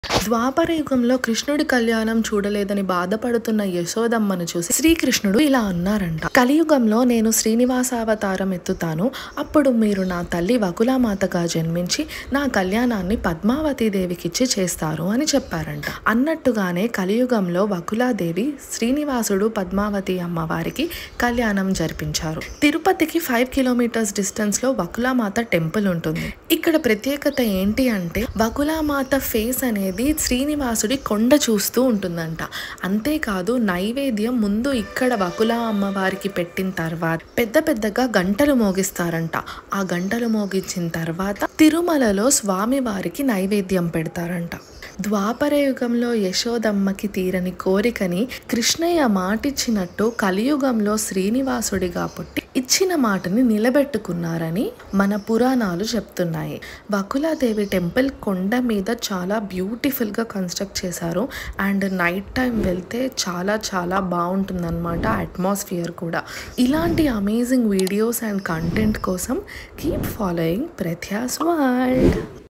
ద్వాపర యుగంలో కృష్ణుడి కళ్యాణం చూడలేదని బాధపడుతున్న యశోదమ్మను చూసి శ్రీకృష్ణుడు ఇలా అన్నారంట కలియుగంలో నేను శ్రీనివాసావతారం ఎత్తుతాను అప్పుడు మీరు నా తల్లి వకులామాతగా జన్మించి నా కళ్యాణాన్ని పద్మావతి దేవికిచ్చి చేస్తారు అని చెప్పారంట అన్నట్టుగానే కలియుగంలో వకులాదేవి శ్రీనివాసుడు పద్మావతి అమ్మవారికి కళ్యాణం జరిపించారు తిరుపతికి ఫైవ్ కిలోమీటర్స్ డిస్టెన్స్ లో వకులామాత టెంపుల్ ఉంటుంది ఇక్కడ ప్రత్యేకత ఏంటి అంటే వకులామాత ఫేస్ అనేది శ్రీనివాసుడి కొండ చూస్తూ ఉంటుందంట అంతేకాదు నైవేద్యం ముందు ఇక్కడ వకులా అమ్మవారికి పెట్టిన తర్వాత పెద్ద పెద్దగా గంటలు మోగిస్తారంట ఆ గంటలు మోగించిన తర్వాత తిరుమలలో స్వామివారికి నైవేద్యం పెడతారంట ద్వాపర యుగంలో యశోదమ్మకి తీరని కోరికని కృష్ణయ్య మాటిచ్చినట్టు కలియుగంలో శ్రీనివాసుడిగా పుట్టి ఇచ్చిన మాటని నిలబెట్టుకున్నారని మన పురాణాలు చెప్తున్నాయి వకులాదేవి టెంపుల్ కొండ మీద చాలా బ్యూటిఫుల్గా కన్స్ట్రక్ట్ చేశారు అండ్ నైట్ టైం వెళ్తే చాలా చాలా బాగుంటుందన్నమాట అట్మాస్ఫియర్ కూడా ఇలాంటి అమేజింగ్ వీడియోస్ అండ్ కంటెంట్ కోసం కీప్ ఫాలోయింగ్ ప్రత్యాస్ వరల్డ్